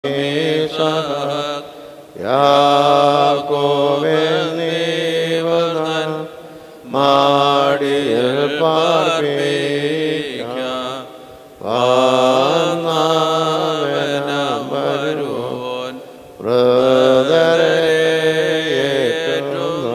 യാക്കോബിൽ നീവനാൻ മാടിയിൽ പാർപ്പിക്കാം വാന്നാവനം വരുവോൻ ബ്രദരെ ഏറ്റുന്നു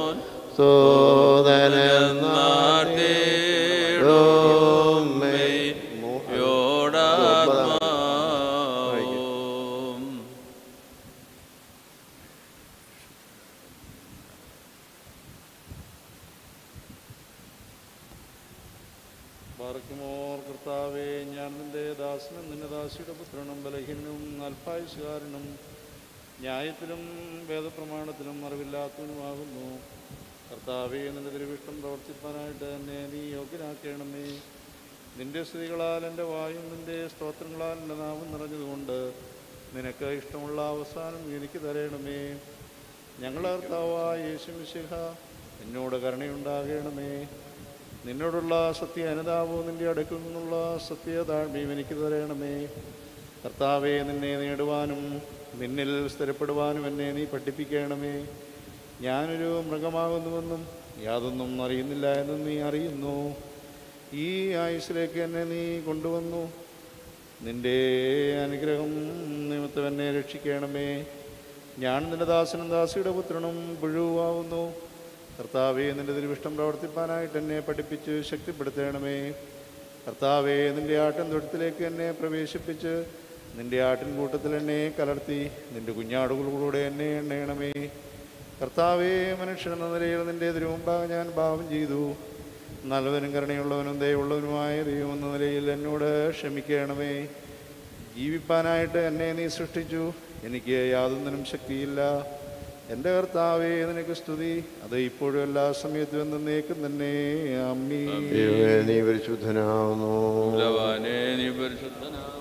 ബാറക്കുമോർ കർത്താവേ ഞാൻ നിന്റെ ദാസനും നിന്റെ ദാസിയുടെ പുത്രനും ബലഹീനും അൽപായുഷകാരനും ന്യായത്തിലും വേദപ്രമാണത്തിലും അറിവില്ലാത്തവനുമാകുന്നു കർത്താവേ നിന്റെ തിരുവിഷ്ടം പ്രവർത്തിപ്പാനായിട്ട് എന്നെ നീ യോഗ്യനാക്കണമേ നിന്റെ സ്ത്രീകളാൽ എൻ്റെ വായും നിന്റെ സ്തോത്രങ്ങളാൽ എൻ്റെ നാമം നിറഞ്ഞതുകൊണ്ട് നിനക്ക് ഇഷ്ടമുള്ള അവസാനം എനിക്ക് തരയണമേ ഞങ്ങളെ കർത്താവായ യേശു മിശിഹ എന്നോട് കരുണയുണ്ടാകണമേ നിന്നോടുള്ള സത്യ അനുതാപവും നിന്റെ അടുക്കിൽ നിന്നുള്ള സത്യ താഴ്മയും എനിക്ക് തരയണമേ കർത്താവെ നിന്നെ നേടുവാനും നിന്നിൽ സ്ഥിരപ്പെടുവാനും എന്നെ നീ പഠിപ്പിക്കണമേ ഞാനൊരു മൃഗമാകുന്നുവെന്നും യാതൊന്നും അറിയുന്നില്ല എന്നും നീ അറിയുന്നു ഈ ആയുസ്സിലേക്ക് എന്നെ നീ കൊണ്ടുവന്നു നിന്റെ അനുഗ്രഹം നിമിത്തം എന്നെ രക്ഷിക്കണമേ ഞാൻ നിന്റെ ദാസനും ദാസിയുടെ പുത്രനും പുഴുവാകുന്നു കർത്താവെ നിന്റെ തിരുവിഷ്ടം പ്രവർത്തിപ്പാനായിട്ട് എന്നെ പഠിപ്പിച്ച് ശക്തിപ്പെടുത്തണമേ കർത്താവെ നിന്റെ ആട്ടിൻ തൊഴുത്തിലേക്ക് എന്നെ പ്രവേശിപ്പിച്ച് നിന്റെ ആട്ടിൻ കൂട്ടത്തിൽ എന്നെ കലർത്തി നിന്റെ കുഞ്ഞാടുകളിലൂടെ എന്നെ എണ്ണയണമേ കർത്താവെ മനുഷ്യൻ എന്ന നിലയിൽ നിന്റെ തിരുമുമ്പാകെ ഞാൻ ഭാവം ചെയ്തു നല്ലവനും കരുണയുള്ളവനും ദയവുള്ളവനുമായ ദൈവം എന്ന നിലയിൽ എന്നോട് ക്ഷമിക്കണമേ ജീവിപ്പാനായിട്ട് എന്നെ നീ സൃഷ്ടിച്ചു എനിക്ക് യാതൊന്നിനും ശക്തിയില്ല എൻ്റെ കർത്താവേ നിനക്ക് സ്തുതി അത് ഇപ്പോഴും എല്ലാ സമയത്തും എന്നേക്കും തന്നെ അമ്മീ ദൈവമേ, നീ പരിശുദ്ധനാവുന്നു ബലവാനേ, നീ പരിശുദ്ധനാകുന്നു.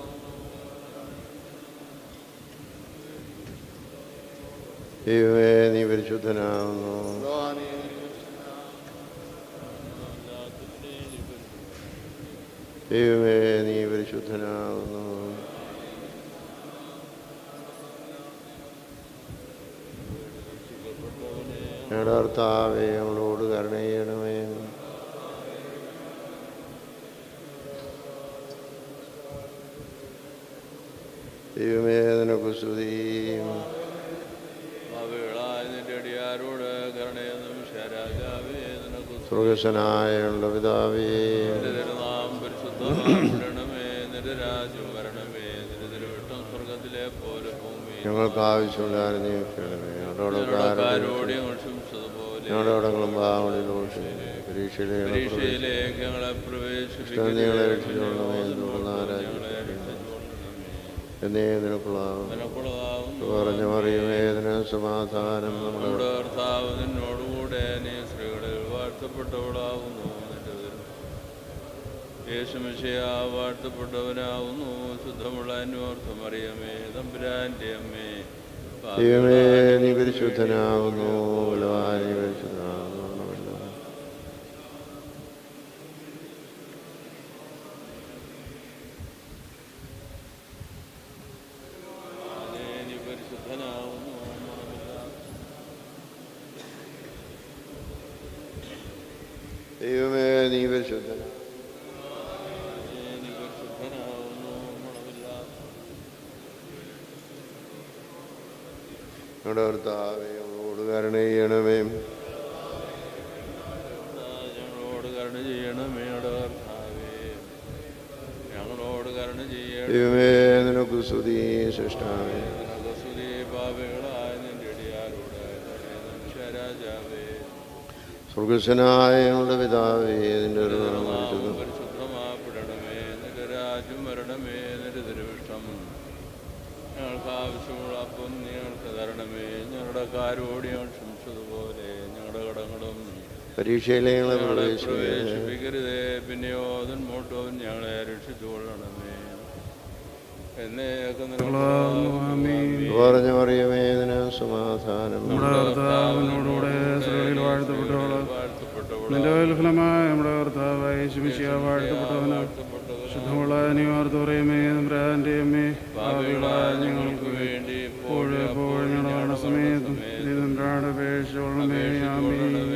ദൈവമേ നീ പരിശുദ്ധനാവുന്നു ദൈവമേ നീ പരിശുദ്ധനാവുന്നു ഞങ്ങളുടെ കർത്താവേ ഞങ്ങളോട് കരുണ ചെയ്യണമേ ദൈവമേ നിനക്ക് സ്തുതിയും പാപികളായ നിന്റെ അടിയാരോട് കരുണയെന്നും ശരാജാവേ നിനക്ക് സ്തുതി. സ്വർഗസ്വനായ ഞങ്ങളുടെ പിതാവേ നിന്റെ തിരുനാം പരിശുദ്ധമാക്കണമേ നിന്റെ രാജ്യം വരണമേ നിന്റെ തിരുവിട്ടം സ്വർഗത്തിലെ പോലെ ഭൂമി ഞങ്ങൾക്ക് ആവശ്യമുള്ള നിയമിക്കണമേ ഞങ്ങളുടെ ഞങ്ങളുടെക്കാരോട് ഞങ്ങൾ ക്ഷമിച്ചതുപോലെ ഞങ്ങളുടെ അടങ്ങളും പാവങ്ങളിലും പരീക്ഷയിലെ പരീക്ഷയിലേക്ക് ഞങ്ങളെ ഞങ്ങളെ രക്ഷിച്ചുകൊള്ളണമേ എന്നുള്ള ഞങ്ങളെ രക്ഷിച്ചുകൊള്ളണമേ എന്നേ നിനക്കുള്ള നിനക്കുള്ളതാവുന്നു പറഞ്ഞു അറിയുവേദന സമാധാനം നമ്മുടെ നമ്മുടെ കർത്താവ് നിന്നോടുകൂടെ നീ സ്ത്രീകളിൽ വാഴ്ത്തപ്പെട്ടവളാവുന്നു നിന്റെ യേശുമിശയ വാഴ്ത്തപ്പെട്ടവനാവുന്നു ശുദ്ധമുള്ള അന്വർത്ഥം അറിയമേ തമ്പുരാൻ്റെ അമ്മേ ദൈവമേ നീ പരിശുദ്ധനാകുന്നു ബലവാൻ നീ പരിശുദ്ധനാകുന്നു പാപികളായ നീ പരിശുദ്ധനാവുന്നു ദൈവമേ നീ പരിശുദ്ധന നീ പരിശുദ്ധനാവുന്നു മണമില്ലാത്ത ഞങ്ങളുടെ കർത്താവേ ഞങ്ങളോട് കരുണ ചെയ്യണമേ ഞങ്ങളോട് കരുണ ചെയ്യണമേ ഞങ്ങളുടെ കർത്താവേ ഞങ്ങളോട് കരുണ ചെയ്യണം ദൈവമേ നിനക്ക് സ്തുതി സൃഷ്ടാവേ സ്തുതി പാപികളായ നിന്റെ അടിയാരോട് രാജാവേ സ്വർഗസ്വനായ ഞങ്ങളുടെ പിതാവേ നിന്റെ ഒരു നാമം നാമം പരിശുദ്ധം പരിശുദ്ധമാപ്പെടണമേ നിന്റെ രാജ്യം വരണമേ നിന്റെ തിരുവിഷ്ടം ഞങ്ങൾക്ക് ആവശ്യമുള്ള അപ്പം നീ ഞങ്ങൾക്ക് തരണമേ ഞങ്ങളുടെ കാരോട് ഞങ്ങൾ ക്ഷമിച്ചതുപോലെ ഞങ്ങളുടെ കടങ്ങളും പരീക്ഷയിലെ ഞങ്ങളെ ഞങ്ങളെ പ്രവേശിക്കരുതേ. പ്രവേശിപ്പിക്കരുതേ പിന്നെയോ മുട്ടോൻ ഞങ്ങളെ രക്ഷിച്ചുകൊള്ളണമേ എന്നേക്ക് പറഞ്ഞു അറിയമേ നിന സമാധാനം നമ്മുടെ കർത്താവിനോടുകൂടെ സ്ത്രീകളിൽ വാഴ്ത്തപ്പെട്ടവള് നിന്റെ വത്ഫലമായ നമ്മുടെ കർത്താവായ ശുമിശിയ വാഴ്ത്തപ്പെട്ടവന് ശുദ്ധമുള്ള നിവാർത്ത പറയുമേ നമ്മുടെ തമ്പുരാന്റെ അമ്മേ പാപികളായ ഞങ്ങൾക്ക് വേണ്ടി ഇപ്പോഴും എപ്പോഴും ഞങ്ങളുടെ സമയത്തും ഇതിൻ്റെ അപേക്ഷയോളമേ ആമേ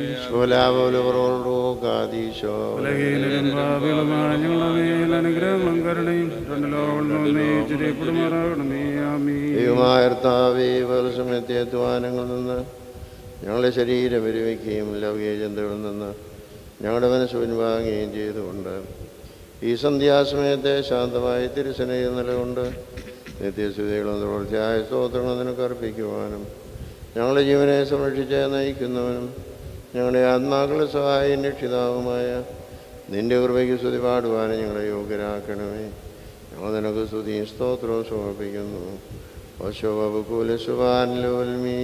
ശോലാപോലവറോടോ ഉലകയിലും പാപികളുമായ ഞങ്ങളുടെ മേൽ അനുഗ്രഹങ്ങളും കരുണയും രണ്ട് ലോകങ്ങളിൽ നീച്ചിരിപ്പെടുമാറാകണമേ ആമേ ദൈവമായർത്താവേ പല സമയത്തെ അധ്വാനങ്ങളിൽ നിന്ന് ഞങ്ങളുടെ ശരീരം വിരമിക്കുകയും ലൗകിക ചിന്തകളിൽ നിന്ന് ഞങ്ങളുടെ മനസ്സ് പിൻവാങ്ങുകയും ചെയ്തുകൊണ്ട് ഈ സന്ധ്യാസമയത്തെ ശാന്തമായി തിരുസനയിൽ നിലകൊണ്ട് നിത്യസ്തുതികളും തുടർച്ചയായ സ്തോത്രങ്ങളും നിനക്ക് അർപ്പിക്കുവാനും ഞങ്ങളുടെ ജീവനെ സംരക്ഷിച്ച് നയിക്കുന്നവനും ഞങ്ങളുടെ ആത്മാക്കളുടെ സഹായം രക്ഷിതാവുമായ നിന്റെ കൃപയ്ക്ക് സ്തുതി പാടുവാനും ഞങ്ങളെ യോഗ്യരാക്കണമേ ഞങ്ങൾ നിനക്ക് സ്തുതിയും സ്തോത്രവും സമർപ്പിക്കുന്നു പശുവകുലസുവാൻലോൽമീ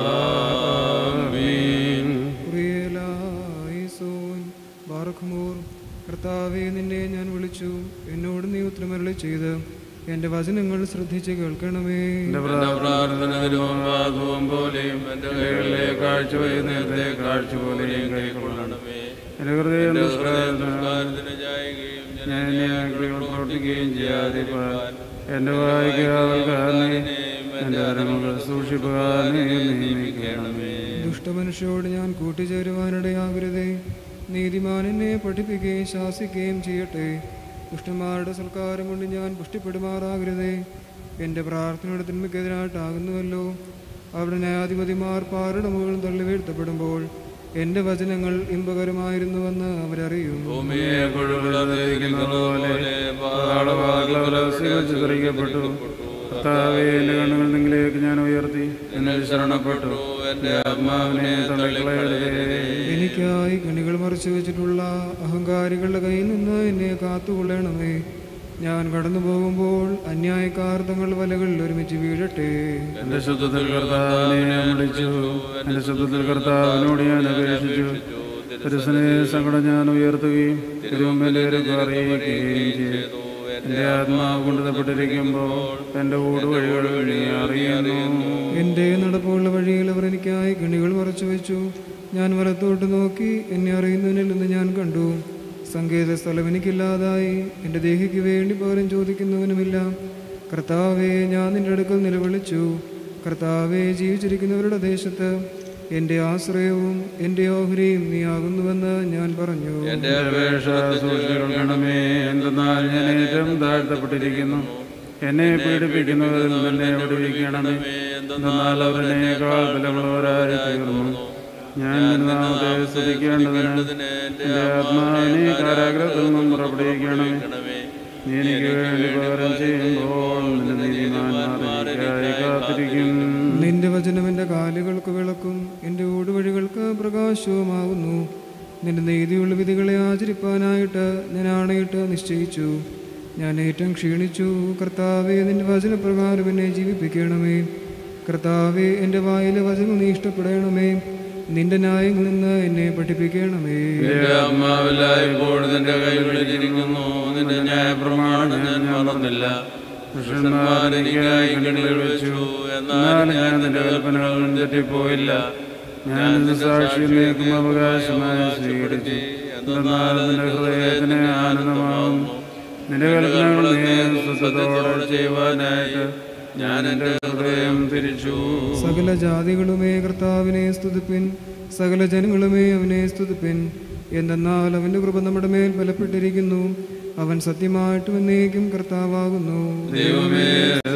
കുറിയലായിസോൻ ബാറഖ്മൂർ കർത്താവെ നിന്നെ ഞാൻ വിളിച്ചു എന്നോട് നീ ഉത്തരമരളി ചെയ്ത് എൻ്റെ വചനങ്ങൾ ശ്രദ്ധിച്ച് കേൾക്കണമേ എന്റെ പ്രാർത്ഥനകളും വാദവും പോലെയും എന്റെ കൈകളിലെ കാഴ്ച നേരത്തെ കാഴ്ച പോലെയും കൈക്കൊള്ളണം എന്റെ ഹൃദയം ദുഷ്കാരത്തിന് ചായുകയും ഞാൻ ആഗ്രഹങ്ങൾ പ്രവർത്തിക്കുകയും ചെയ്യാതിരിക്കാൻ എന്റെ വായിക്കാവൽക്കാരനെ എന്റെ അരമുകൾ സൂക്ഷിപ്പാനെ നിയമിക്കണമേ ദുഷ്ടമനുഷ്യരോട് ഞാൻ കൂട്ടിച്ചേരുവാനിടയാകരുതേ നീതിമാൻ എന്നെ പഠിപ്പിക്കുകയും ശാസിക്കുകയും ചെയ്യട്ടെ ദുഷ്ടന്മാരുടെ സൽക്കാരം കൊണ്ട് ഞാൻ പുഷ്ടിപ്പെടുമാറാകരുതേ എൻ്റെ പ്രാർത്ഥനയുടെ തിന്മയ്ക്കെതിരായിട്ടാകുന്നുവല്ലോ അവിടെ ന്യായാധിപതിമാർ പാരുടെ മുകളിൽ തള്ളി വീഴ്ത്തപ്പെടുമ്പോൾ എൻ്റെ വചനങ്ങൾ ഇമ്പകരമായിരുന്നുവെന്ന് അവരറിയും ഭൂമിയെ കൊഴുകുന്നത് പോലെ പാതാളവാഗ്ലവരസ്യങ്ങൾ ചിതറിക്കപ്പെട്ടു കർത്താവേ എന്റെ കണ്ണുകൾ നിങ്ങളിലേക്ക് ഞാൻ ഉയർത്തി എന്നിൽ ശരണപ്പെട്ടു എന്റെ ആത്മാവിനെ തള്ളിക്കളയരുതേ എനിക്കായി കണികൾ മറച്ചു വെച്ചിട്ടുള്ള അഹങ്കാരികളുടെ കയ്യിൽ നിന്ന് എന്നെ കാത്തുകൊള്ളണമേ ഞാൻ കടന്നു പോകുമ്പോൾ അന്യായക്കാർ തങ്ങൾ വലകളിൽ ഒരുമിച്ച് വീഴട്ടെ എന്റെ ശുദ്ധത്തിൽ കർത്താവിനെ ഞാൻ വിളിച്ചു എന്റെ ശുദ്ധത്തിൽ കർത്താവിനോട് ഞാൻ അപേക്ഷിച്ചു തിരുസനെ സങ്കടം ഞാൻ ഉയർത്തുകയും തിരുവമ്പലേക്ക് അറിയിക്കുകയും ചെയ്തു എന്റെ ആത്മാവ് കൊണ്ടുതപ്പെട്ടിരിക്കുമ്പോൾ എന്റെ ഊടുവഴികൾ നീ അറിയുന്നു എൻ്റെ നടപ്പുള്ള വഴിയിൽ അവർ എനിക്കായി കണികൾ മറച്ചു വെച്ചു ഞാൻ വലത്തോട്ട് നോക്കി എന്നെ അറിയുന്നതിനിൽ നിന്ന് ഞാൻ കണ്ടു സങ്കേത സ്ഥലം എനിക്കില്ലാതായി എൻ്റെ ദേഹിക്ക് വേണ്ടി പകരം ചോദിക്കുന്നവനുമില്ല കർത്താവെ ഞാൻ നിന്റെ അടുക്കൽ നിലവിളിച്ചു കർത്താവെ ജീവിച്ചിരിക്കുന്നവരുടെ ദേശത്ത് എൻ്റെ ആശ്രയവും എൻ്റെ ഓഹരിയും നീ ആകുന്നുവെന്ന് ഞാൻ പറഞ്ഞു എന്റെ അപേക്ഷ സൂക്ഷിക്കണമേ എന്തെന്നാൽ ഞാൻ ഏറ്റവും താഴ്ത്തപ്പെട്ടിരിക്കുന്നു എന്നെ പീഡിപ്പിക്കുന്നവരിൽ തന്നെ വിടുവിക്കണമേ എന്തെന്നാൽ അവർ എന്നേക്കാൾ ബലമുള്ളവരായി തീർന്നു ഞാൻ നാമത്തെ സ്തുതിക്കേണ്ടതിന് എന്റെ ആത്മാവിനെ കാരാഗ്രഹത്തിൽ നിന്നും പുറപ്പെടുവിക്കണമേ നീ എനിക്ക് വേണ്ടി പകരം ചെയ്യുമ്പോൾ നിന്റെ നീതിമാന്മാർ എനിക്കായി കാത്തിരിക്കും നിന്റെ വചനം എൻ്റെ കാലുകൾക്ക് വിളക്കും എൻ്റെ ഊടുവഴികൾക്ക് പ്രകാശവുമാകുന്നു നിന്റെ നീതിയുള്ള വിധികളെ ആചരിപ്പാനായിട്ട് ഞാൻ ആണയിട്ട് നിശ്ചയിച്ചു ഞാൻ ഏറ്റവും ക്ഷീണിച്ചു കർത്താവെ നിന്റെ വചനപ്രകാരം എന്നെ ജീവിപ്പിക്കണമേ കർത്താവെ എൻ്റെ വായിലെ വചനം നീ ഇഷ്ടപ്പെടണമേ നിന്റെ ന്യായങ്ങളിൽ നിന്ന് എന്നെ പഠിപ്പിക്കണമേ എന്റെ ആത്മാവില്ലായപ്പോൾ നിന്റെ കൈകളിലിരിക്കുന്നു നിന്റെ ന്യായപ്രമാണം ഞാൻ മറന്നില്ല പുരുഷന്മാർ എനിക്കായി കണികൾ വെച്ചു എന്നാൽ ഞാൻ നിന്റെ കൽപ്പനകളും തെറ്റിപ്പോയില്ല ഞാൻ നിന്റെ സാക്ഷി നീക്കും അവകാശമായി സ്വീകരിച്ചു എന്നാൽ നിന്റെ ഹൃദയത്തിന് ആനന്ദമാകും നിന്റെ കൽപ്പനകൾ നീ സ്വസ്ഥതയോടെ ചെയ്യുവാനായിട്ട് ഞാൻ എൻ്റെ ഹൃദയം തിരിച്ചു സകല ജാതികളുമേ കർത്താവിനെ സ്തുതിപ്പിൻ സകല ജനങ്ങളുമേ അവനെ സ്തുതിപ്പിൻ എന്തെന്നാൽ അവന്റെ കൃപ നമ്മുടെ മേൽ ബലപ്പെട്ടിരിക്കുന്നു അവൻ സത്യമായിട്ടും എന്നേക്കും കർത്താവാകുന്നു ദൈവമേ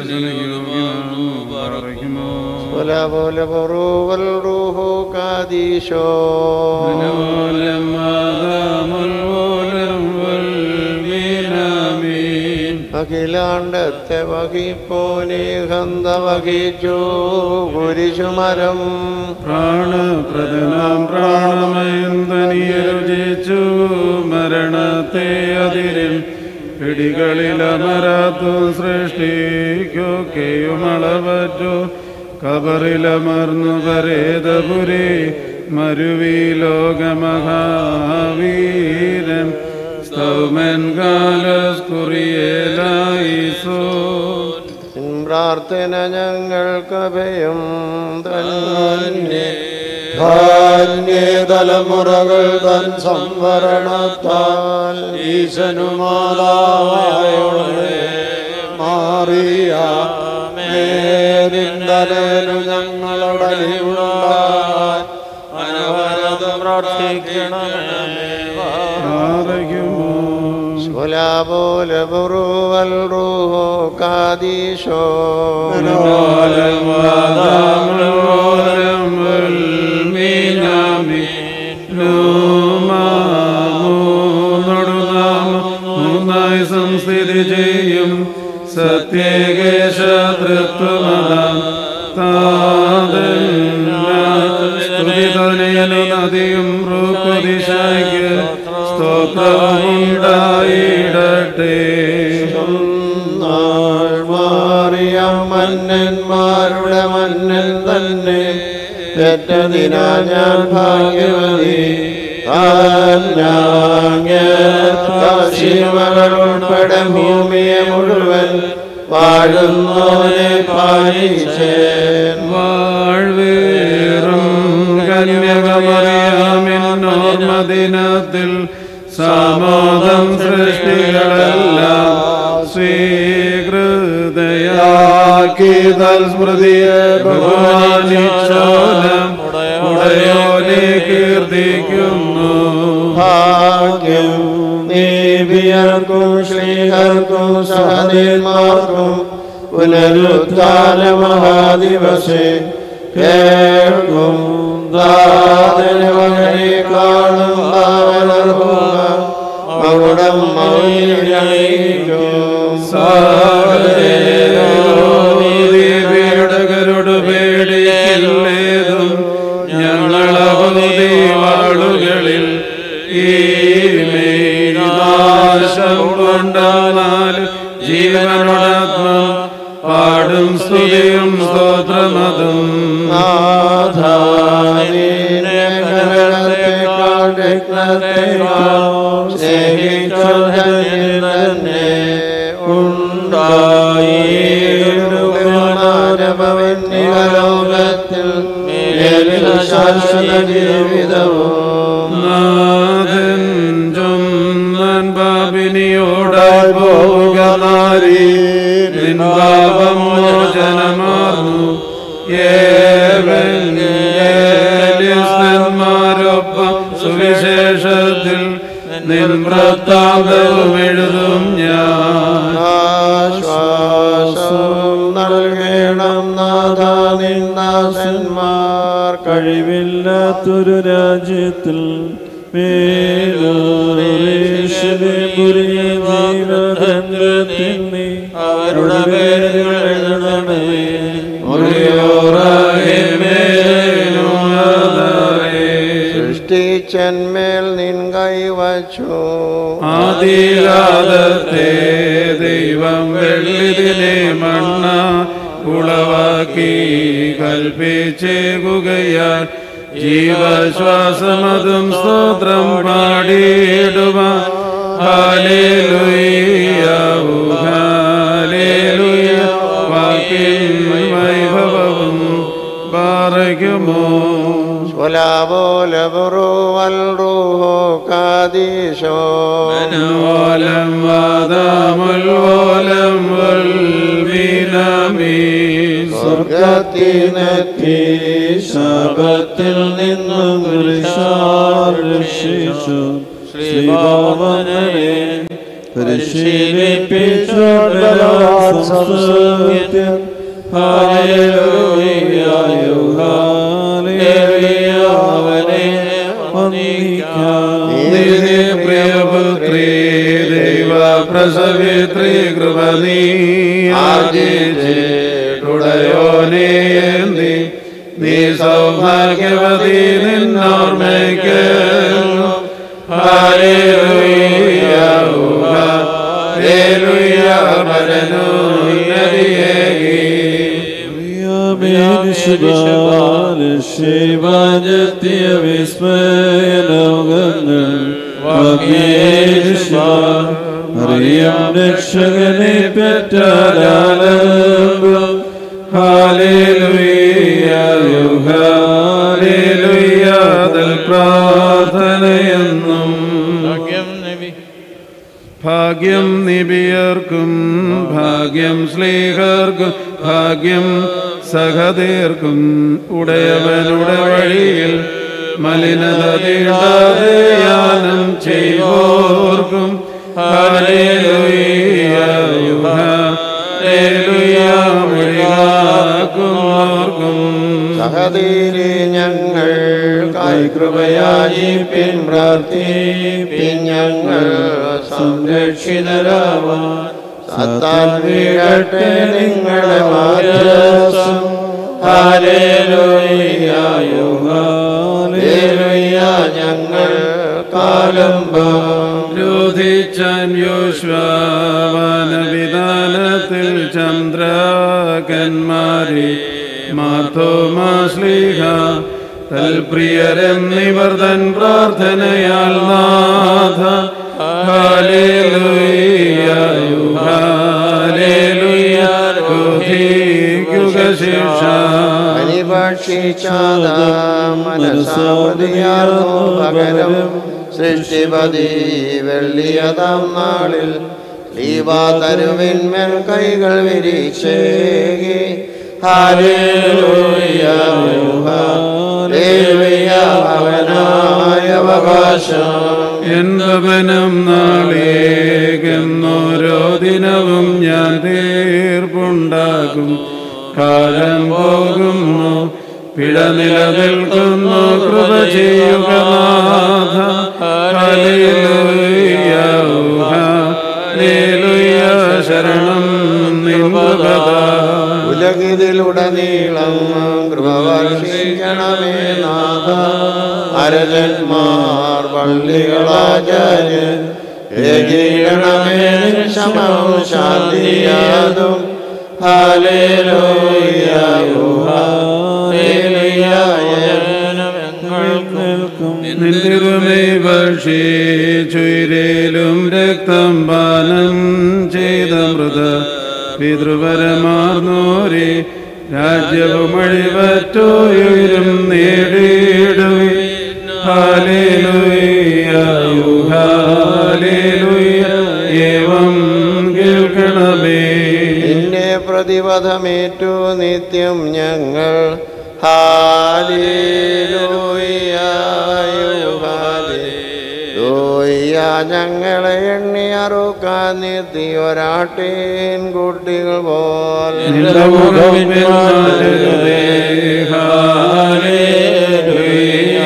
പറയുമോ ശോലാപോലവറോവൽറൂഹോ കാദീശോ അഖിലാണ്ടത്തെ വഹിപ്പോനെ ഹന്ത വഹിച്ചു കുരിശുമരം പ്രാണപ്രദനാം പ്രാണമയം തനിയെ രുചിച്ചു മരണത്തെ അതിരിൽ പിടികളിലമരാത്തു സൃഷ്ടിക്കൊക്കെയും അളവറ്റു കബറിലമർന്നു പരേതപുരി മരുവി ലോകമഹാവീരൻ സ്തൗമൻ കാലസ്കുറിയേലായിസോ നിൻ പ്രാർത്ഥന ഞങ്ങൾക്ക് ഭയം തന്നെ ധാന്യ തലമുറകൾ തൻ സംവരണത്താൽ ഈശനുമാതായോടെ മാ മേലിന്തലു ഞങ്ങളുടെ ഉണ്ടാൻ അനവരതം പ്രാർത്ഥിക്കണമേ സ്വലാപോല ബുറുവൽ റൂഹോ കാദീശോ മൂന്നായി സംസ്ഥിതി ചെയ്യും സത്യേകേശതൃത്വമതാം താതനു നദിയും റൂപദിശയ്ക്ക് സ്തോത്രമുണ്ടായിടട്ടെ മാറിയ മന്നന്മാരുടെ മന്നൻ തന്നെ പെറ്റതിനാ ഞാൻ ഭാഗ്യവതി ശിവകളുൾപ്പെടെ ഭൂമിയെ മുഴുവൻ വാഴുന്നോനെ പാലിച്ചേൻ വാഴ്വേറും കന്യകമറിയാമിന്നോർമദിനത്തിൽ സമോദം സൃഷ്ടികളെല്ലാം സ്വീകൃതയാക്കി തൽസ്മൃതിയെ ബഹുമാനിച്ചോലം ഉടയോനെ കീർത്തിക്കുന്നു ഭാഗ്യം നീബിയർക്കും ശ്രീഹർക്കും സഹദേന്മാർക്കും പുനരുദ്ധാന മഹാദിവസേ കേൾക്കും ദാതനവനെ കാണും ദാവനർഹുക മകുടം മൗലിക്കും ോട് പേടിയില്ലേതും ഞങ്ങളവധി വാളുകളിൽ ഈ നാശം കൊണ്ടാൽ ജീവനോടാത്മം പാടും സ്തുതിയും സ്തോത്രമതും ലോകത്തിൽ ശാശ്വത ജീവിതവും നാഥൻ ചൊന്നൻ പാപിനിയോടായി പോകുകനാരി നിൻ പാപം മോചനമാർന്നു ഏവന്മാരൊപ്പം സുവിശേഷത്തിൽ നിൻ വൃത്താന്തവും എഴുതും ഞാൻ ആശ്വാസം നൽകണം നാഥ നിന്ദാസന്മാർ കഴിവില്ലാത്തൊരു രാജ്യത്തിൽ ജീവതന്ത്രത്തിൽ നീ അവരുടെ പേരുകൾ എഴുതണമേ സൃഷ്ടിച്ചന്മേൽ നിൻ കൈവച്ചു ആദികാലത്തെ ദൈവം വെള്ളിതിനെ മണ്ണ ഉളവാക്കി കൽപ്പിച്ചേകുകയാൽ ജീവശ്വാസമതും സ്തോത്രം പാടിയിടുവാൻ ഹാലേലുയ്യ ഹാലേലുയ്യ വാക്കിൻ വൈഭവവും പാറയ്ക്കുമോ സ്വലാപോല ബുറുവൽ റൂഹോ കാദീശോ ഓലം വാദാമുൽവോലം വൽമീനമീൻ സ്വർഗത്തിനെത്തി ശാപത്തിൽ നിന്നും രക്ഷിച്ചു ശ്രീഭാവനെ പരിശീലിപ്പിച്ചോട്ടെ അവനെ നിധി പ്രിയപുത്രി ദൈവ പ്രസവിത്രി കൃപനീ ആജിടയോനേ നീ നീ സൗഭാഗ്യവതി നിന്നോർമ്മയ്ക്ക് ഹാലേലുയ്യ ഹാലേലുയ്യ പരനു നദിയേകി ശിവജത്തിയ വിസ്മയ ലോകങ്ങൾ അറിയാം രക്ഷകനെ പെറ്റാലാലംബം ഹാലേലുയ്യ ഹാലേലുയ്യ തൽ പ്രാർത്ഥനയെന്നും ഭാഗ്യം നബി ഭാഗ്യം നിബിയർക്കും ഭാഗ്യം സ്ലീഹർക്കും ഭാഗ്യം സഹതീർക്കും ഉടയവനുടെ വഴിയിൽ മലിനത തീണ്ടാതെ യാനം ചെയ്തോർക്കും ഹാലേലുയ്യ, ഹാലേലുയ്യ, വഴികാക്കുന്നോർക്കും സഹതീരെ ഞങ്ങൾ കൃപയായി പ്രാർത്ഥിപ്പിൻ ഞങ്ങൾ സംരക്ഷിതരാവാൻ സത്താൽ വീഴട്ടെ നിങ്ങളെ മാറ്റം ഹാലേലുയ്യായോ ഹാലേലുയ്യ ഞങ്ങൾ കാലംബം രോധിച്ചാൻ യോശ്വാനവിധാനത്തിൽ ചന്ദ്രകന്മാരെ മാർത്തോമാശ്ലീഹ തൽപ്രിയരെന്നിവർ തൻ പ്രാർത്ഥനയാൽ നാഥ ഹാലേലുയ്യ ഹാലേലുയ്യ രോധിക്കുക ശിക്ഷ അനുഭക്ഷിച്ചാത മനസ്സാവതിയാർന്നു പകരം സൃഷ്ടിപതി വെള്ളിയതാം നാളിൽ ലീവാ തരുവിന്മേൽ കൈകൾ വിരിച്ചേകി ഹാലേലൂയ ഹാലേലൂയ അവനായ അവകാശം എന്തവനം നാളേക്കെന്നോരോ ദിനവും ഞാൻ തീർപ്പുണ്ടാകും കാലം പോകുന്നു പിഴ നിലനിൽക്കുന്നു കൃപ ചെയ്യുക നാഥ ഹല്ലേലൂയ, ഹല്ലേലൂയ, ശരണം നിൻപദ ഉലകിതിലുടനീളം കൃപ വർഷിക്കണമേ നാഥ അരജന്മാർ പള്ളികളാചാര്യൻ ഏകീകരണമേ ശമവും ശാന്തിയാതും ഹാലേലൂയ നിന്തിരുമേ ഭക്ഷിച്ചുയിരേലും രക്തം പാനം ചെയ്ത മൃത പിതൃപരമാർന്നോരെ രാജ്യവും അഴിവറ്റോയും നേടിയിടുവി ഹാലേലുയ്യ ഹാലേലുയ്യ ഏവം കേൾക്കണമേ നിന്നെ പ്രതിപഥമേറ്റു നിത്യം ഞങ്ങൾ ഹാലേലൂയ ഹാലേലൂയ ഞങ്ങളെ എണ്ണി അറുക്കാൻ നിർത്തിയൊരാട്ടേൻ കുട്ടികൾ പോലെ നിന്റെ മുഖം പിന്നാലെ ഹാലേലൂയ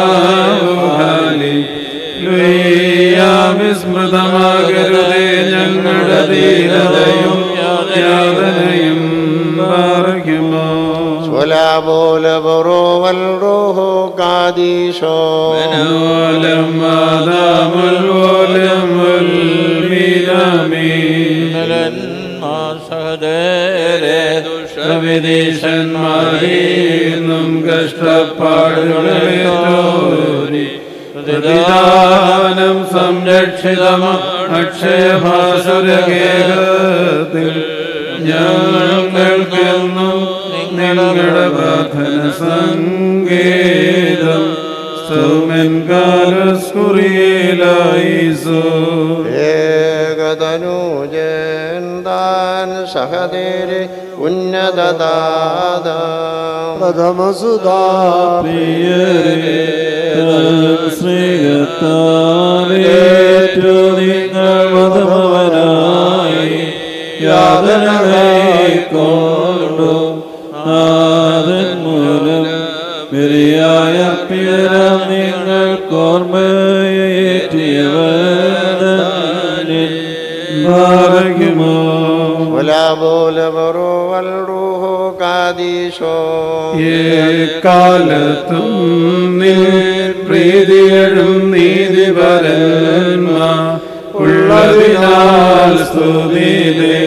ഹാലേലൂയ വിസ്മൃതമാകരുതേ ഞങ്ങളുടെ ധീരതയും യാതനയും പാർക്കുമോ സ്വലാപോല ബൊറോവൽ റോഹോ കാദീശോ മനോലം മാതാമുൽവോലം ഉൽമീരാമീ വിദേശന്മാരീന്നും കഷ്ടപ്പാടുകളേറ്റോരി പ്രതിദാനം സംരക്ഷിതമ അക്ഷയഭാസുരകേകത്തിൽ ഞങ്ങൾക്കെന്നും നിങ്ങളുടെ പ്രാർത്ഥന സങ്കേതം സൗമൻ കാലസ്കുറിയേലായിസോ ഏകതനൂജൻ താൻ സഹദേരെ ഉന്നതദാദാം സ്നേഹത്താലേറ്റു നിങ്ങൾ മതമവനായി യാതനകൊണ്ടു നാഥൻ മൂലം പെരിയായ പിഴ നിങ്ങൾ കോർമ്മയേറ്റിയവനിൽ ഭാഗ്യമോ സ്വലാപോല ബൊറോവൽ റോഹോ കാദീശോ കാലത്തും നിൻ പ്രീതിയഴും നീതിപരന്മാ ഉള്ളതിനാൽ സ്തുതിതേ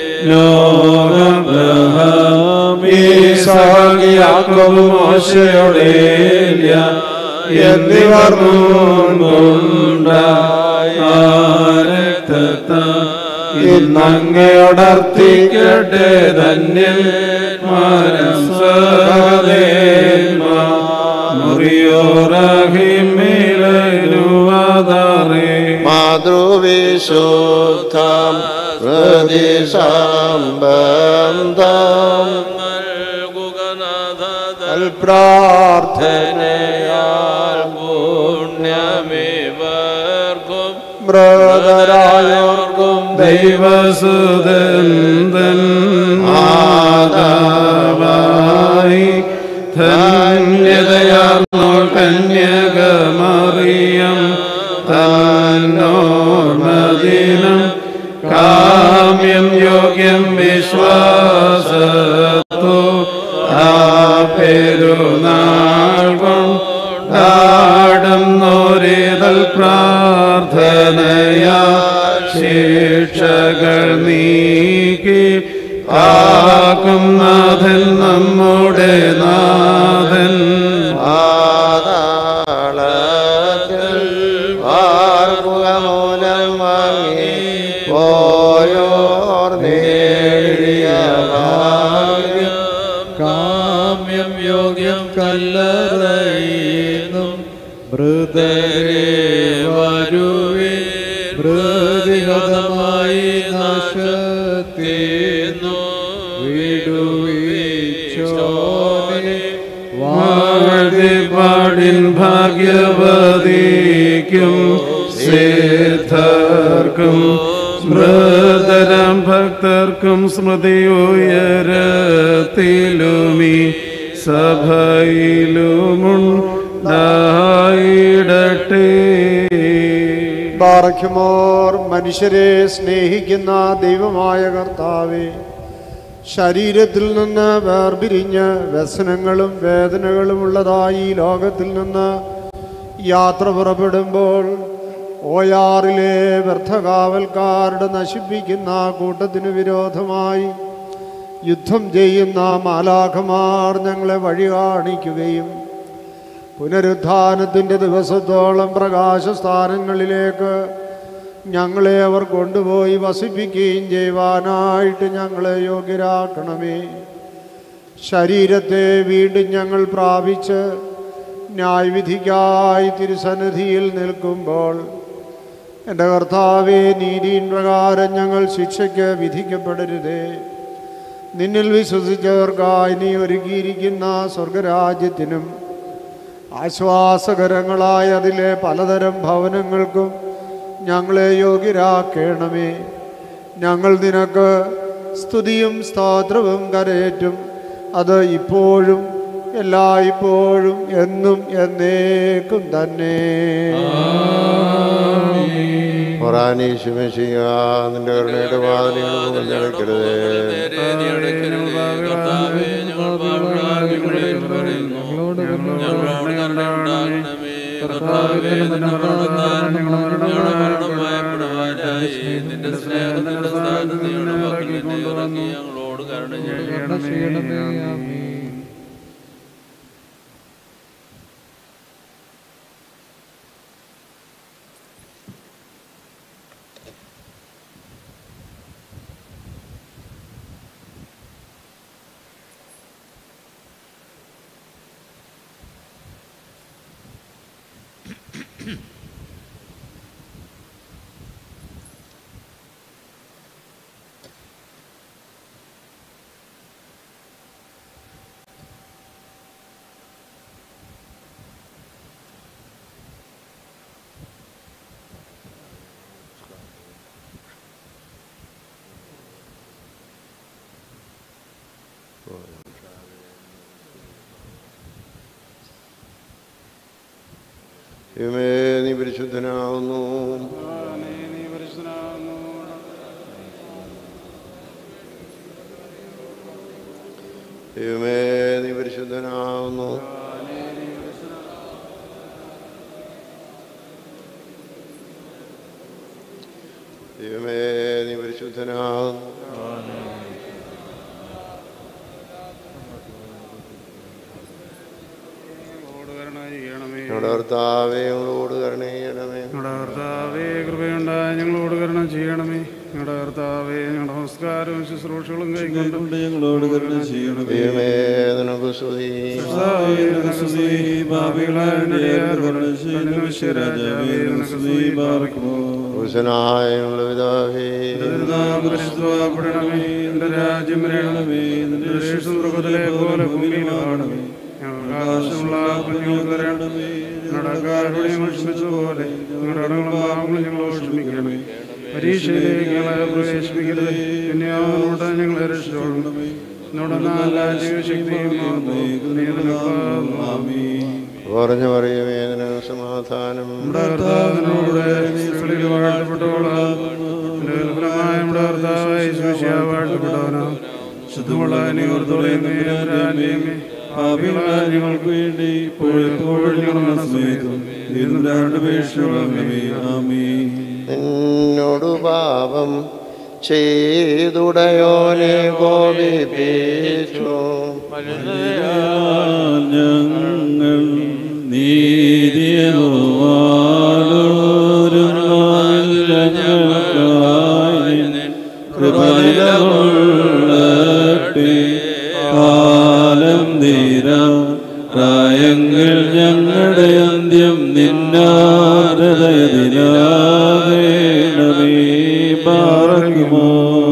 മോശയോടേല്യ എന്നിവർ ഇന്നങ്ങയോടർത്തിക്കട്ടെ ധന്യൻ മാരം സഹദേന്മാ മുറിയോറഹിമേലുവാദാറേ മാതൃവിശോ സംബന്ധം നൽകുക നാഥ പ്രാർത്ഥനയാൽ പുണ്യമേവർക്കും മൃതരായോർക്കും ദൈവസുതന്തൻ മാതാവായി ധന്യതയാർന്നോൾ കന്യകമറിയം തന്നോർമദിനം കാമ്യം യോഗ്യം വിശ്വാസത്തോ ആ പെരുന്നാൾ കൊണ്ടാടും നോരിതൽ പ്രാർത്ഥനയാ ശിക്ഷകൾ നീക്കി കാക്കും നാഥൻ നമ്മുടെ നാഥൻ പാതാളത്തിൽ പാർക്കുക മൂലം വാങ്ങി പോയോർ നേടിയ ഭാഗ്യം കാമ്യം യോഗ്യം കല്ലറയിന്നും മൃതരെ വരുവേ മൃതിഹതമായി നാശത്തേന്നു വിടുവിച്ചോനെ വാഴ്ത്തിപ്പാടിൻ ഭാഗ്യവതിക്കും സിദ്ധർക്കും മൃതരം ഭക്തർക്കും സ്മൃതിയുയരത്തിലുമീ സഭയിലുമുണ്ടായിടട്ടെ ബാറയ്ക്കുമോർ മനുഷ്യരെ സ്നേഹിക്കുന്ന ദൈവമായ കർത്താവെ ശരീരത്തിൽ നിന്ന് വേർപിരിഞ്ഞ് വ്യസനങ്ങളും വേദനകളും ഉള്ളതായി ഈ ലോകത്തിൽ നിന്ന് യാത്ര പുറപ്പെടുമ്പോൾ ഓയാറിലെ വ്യർത്ഥകാവൽക്കാരുടെ നശിപ്പിക്കുന്ന കൂട്ടത്തിനു വിരോധമായി യുദ്ധം ചെയ്യുന്ന മാലാഖമാർ ഞങ്ങളെ വഴി കാണിക്കുകയും പുനരുത്ഥാനത്തിൻ്റെ ദിവസത്തോളം പ്രകാശസ്ഥാനങ്ങളിലേക്ക് ഞങ്ങളെ അവർ കൊണ്ടുപോയി വസിപ്പിക്കുകയും ചെയ്യുവാനായിട്ട് ഞങ്ങളെ യോഗ്യരാക്കണമേ ശരീരത്തെ വീണ്ടും ഞങ്ങൾ പ്രാപിച്ച് ന്യായവിധിക്കായി തിരുസന്നിധിയിൽ നിൽക്കുമ്പോൾ എൻ്റെ കർത്താവെ നീതിയിൻ പ്രകാരം ഞങ്ങൾ ശിക്ഷയ്ക്ക് വിധിക്കപ്പെടരുതേ നിന്നിൽ വിശ്വസിച്ചവർക്കായി നീ ഒരുക്കിയിരിക്കുന്ന സ്വർഗരാജ്യത്തിനും ആശ്വാസകരങ്ങളായ അതിലെ പലതരം ഭവനങ്ങൾക്കും ഞങ്ങളെ യോഗ്യരാക്കണമേ ഞങ്ങൾ നിനക്ക് സ്തുതിയും സ്തോത്രവും കരയേറ്റും അത് ഇപ്പോഴും എല്ലായ്പ്പോഴും എന്നും എന്നേക്കും തന്നെ ഒറാനീശുമശിയ നിന്റെ കരുണയുടെ വാതിലുകൾ മുറിഞ്ഞടയ്ക്കരുതേ കർത്താവേ ഞങ്ങൾ പാപങ്ങളെ പറയുന്നു ഞങ്ങളോട് കരുണയുണ്ടാകണമേ കർത്താവേ നിന്റെ മരണത്താൽ ഞങ്ങളുടെ മരണം ഭയപ്പെടുവാനായി നിന്റെ സ്നേഹത്തിന്റെ സ്ഥാനത്ത് ഞങ്ങളുടെ പക്കൽ നിന്നെ ഇറക്കി ഞങ്ങളോട് കരുണ ചെയ്യണമേ ദൈവമേ നീ പരിശുദ്ധനാവുന്നു ദൈവമേ നീ പരിശുദ്ധനാവുന്നു ദൈവമേ നീ പരിശുദ്ധനാവുന്നു ഞങ്ങളുടെ കർത്താവേ ഞങ്ങളോട് കരുണ ചെയ്യണമേ ഞങ്ങളുടെ കർത്താവേ കൃപയുണ്ടായ ഞങ്ങളോട് കരുണ ചെയ്യണമേ ഞങ്ങളുടെ കർത്താവേ ഞങ്ങളുടെ നമസ്കാരവും ശുശ്രൂഷകളും കൈക്കൊണ്ട് കൊണ്ട് ഞങ്ങളോട് കരുണ ചെയ്യണമേ ദൈവമേ നിനക്ക് സ്തുതി പുരുഷനായുള്ള പിതാവേ പരിശുദ്ധപ്പെടണമേ എന്റെ രാജ്യം വരണമേ നിന്റെ ദേശസ്വർഗത്തിലെ പോലെ ഭൂമിയിലാണമേ ഞങ്ങൾക്ക് ആവശ്യമുള്ള കുഞ്ഞുങ്ങൾക്ക് തരണമേ ഞങ്ങളുടെ കാരുടെ ഞങ്ങൾ ക്ഷമിച്ചതുപോലെ ഞങ്ങളുടെ അടങ്ങളും പാവങ്ങളും ഞങ്ങളോട് ക്ഷമിക്കണമേ പരീക്ഷയിലേക്ക് ഞങ്ങളെ പ്രവേശിപ്പിക്കരുത് പിന്നെ അവനോട് ഞങ്ങളെ രക്ഷിച്ചോളണമേ എന്നോട് നല്ല ജീവശക്തിയും പറഞ്ഞു പറയുമേ നിനക്ക് സമാധാനം നമ്മുടെ കർത്താവിനോട് സ്ത്രീകൾ വാഴ്ത്തപ്പെട്ടവളാം എൻ്റെ ഫലമായ നമ്മുടെ കർത്താവായ ശുശ്യ വാഴ്ത്തപ്പെട്ടവനാം ശുദ്ധമുള്ള നിവർത്തോടെയുമേ രാജ്യമേ പാപികളായ ഞങ്ങൾക്ക് വേണ്ടി ഇപ്പോഴെപ്പോഴും ഞങ്ങളുടെ സമയത്തും ഇന്നും രണ്ടുപേക്ഷകളമേ ആമേ നിന്നോടു പാപം ചെയ്തുടയോനെ കോപിപ്പിച്ചു ഞങ്ങൾ നീതിയോ കൃപനിലകൊള്ളട്ടെ കാലം തീര പ്രായങ്ങൾ ഞങ്ങളുടെ അന്ത്യം നിന്നാരതയതിനാകേണമേ പാറക്കുമോ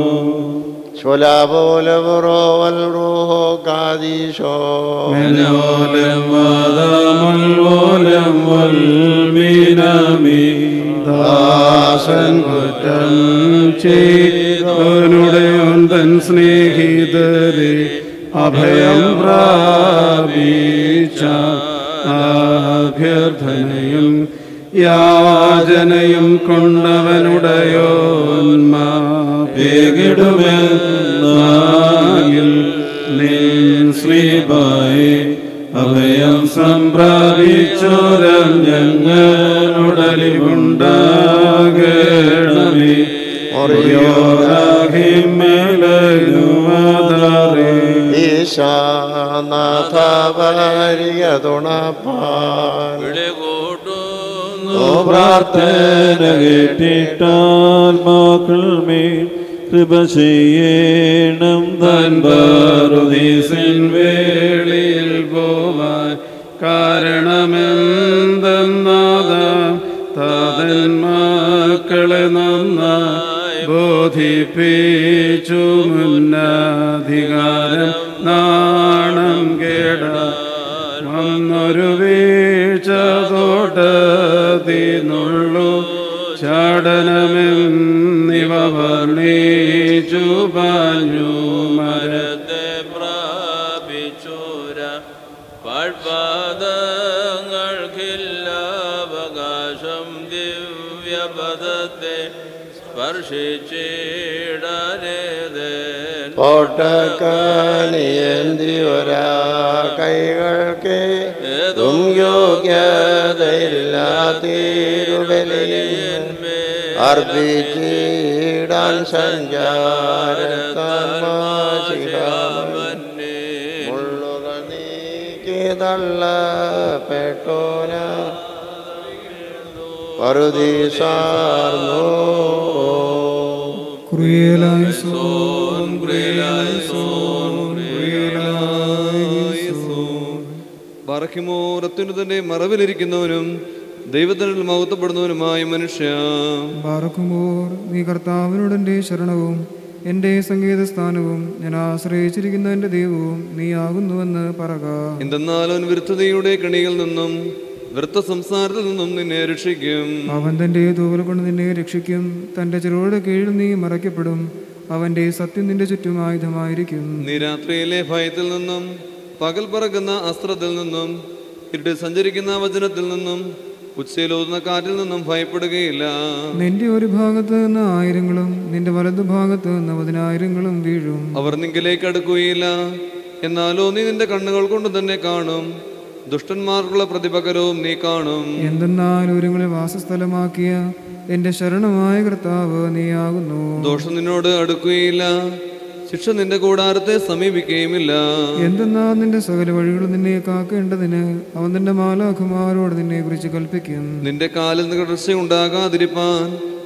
ശോലാപോലവറോവൽ റൂഹോ കാദീശോ മനോലം വാദമൽവോലം വൽമീനമി ദാസൻ കുറ്റം ചെയ്തവനുടെ തൻ സ്നേഹിതരെ അഭയം പ്രാപിച്ച അഭ്യർത്ഥനയും യാചനയും കൊണ്ടവനുടയോന്മാകിടുമെന്നാകിൽ നിൻ ശ്രീബായി അഭയം സംപ്രാപിച്ചോരം ഞങ്ങളുടലിവുണ്ടാകണമേ ഒറിയോരാഹിമേലുമാതാറേ ഈശാനാഥവരിയതുണപ്പാൻ വിളികൂട്ടുന്നു പ്രാർത്ഥന കേട്ടിട്ടാൽ മക്കൾ മേൽ കൃപ ചെയ്യണം തൻ പാറുദീസിൻ വേളിയിൽ പോവാൻ കാരണമെന്തെന്നാഥ താതൻ മക്കളെ നന്നായി ബോധിപ്പിച്ചു മുന്നധികാരം നാണം കേട വന്നൊരു വീഴ്ച തോട്ടത്തിനുള്ളു ചാടനമെന്നിവ വർണ്ണിച്ചു പാഞ്ഞു മര മരത്തെ പ്രാപിച്ചൂര പാഴ്പാദങ്ങൾക്കില്ല അവകാശം ദിവ്യപദത്തെ സ്പർശിച്ചിടരുതേൻ കോട്ടക്കനിയന്തി ഒരാ കൈകൾക്ക് തും യോഗ്യതയില്ലാത്തീരുബലിയിൽ അർപ്പിച്ചിടാൻ സഞ്ചാരത്താൻ മുള്ളുകൾ നീക്കി തള്ളപ്പെട്ടോന പറുദീസാർന്നു കുറിയലായി സോൻ കുറിയലായി സോൻ കുറിയലായി സോൻ ബാറഹിമോറത്തിനു മറവിലിരിക്കുന്നവനും ദൈവത്തിൽ മഹത്വപ്പെടുന്നവനുമായ മനുഷ്യ ബാറക്കുമ്പോൾ നീ കർത്താവിനോട് എൻ്റെ ശരണവും എൻ്റെ സംഗീതസ്ഥാനവും ഞാൻ ആശ്രയിച്ചിരിക്കുന്ന എൻ്റെ ദൈവവും നീ ആകുന്നുവെന്ന് പറക എന്തെന്നാൽ അവൻ വിരുദ്ധതയുടെ കണിയിൽ നിന്നും വൃത്ത സംസാരത്തിൽ നിന്നും നിന്നെ രക്ഷിക്കും അവൻ തൻ്റെ തൂവൽ കൊണ്ട് നിന്നെ രക്ഷിക്കും തൻ്റെ ചെറുകളുടെ കീഴിൽ നീ മറയ്ക്കപ്പെടും അവൻ്റെ സത്യം നിന്റെ ചുറ്റും ആയുധമായിരിക്കും നീ രാത്രിയിലെ ഭയത്തിൽ നിന്നും പകൽ പറക്കുന്ന അസ്ത്രത്തിൽ നിന്നും ഇരുട്ട് സഞ്ചരിക്കുന്ന വചനത്തിൽ നിന്നും ഉച്ചയിലൂതുന്ന കാറ്റിൽ നിന്നും ഭയപ്പെടുകയില്ല നിന്റെ ഒരു ഭാഗത്ത് നിന്ന് ആയിരങ്ങളും നിന്റെ വലതു ഭാഗത്ത് നിന്ന് പതിനായിരങ്ങളും വീഴും അവർ നിങ്കിലേക്ക് അടുക്കുകയില്ല എന്നാലോ നീ നിന്റെ കണ്ണുകൾ കൊണ്ട് തന്നെ കാണും ദുഷ്ടന്മാർക്കുള്ള പ്രതിപകരവും നീ കാണും എന്തെന്നാൽ ഒരുങ്ങളെ വാസസ്ഥലമാക്കിയ എൻ്റെ ശരണമായ കർത്താവ് നീയാകുന്നു ദോഷം നിന്നോട് അടുക്കുകയില്ല ശിക്ഷ നിന്റെ കൂടാരത്തെ സമീപിക്കുകയുമില്ല എന്തെന്നാൽ നിന്റെ സകല വഴികളും നിന്നെ കാക്കേണ്ടതിന് അവൻ തന്റെ മാലാഖുമാരോട് നിന്നെ കുറിച്ച് കൽപ്പിക്കും നിന്റെ കാലിൽ നികർച്ച ഉണ്ടാകാതിരിപ്പാൻ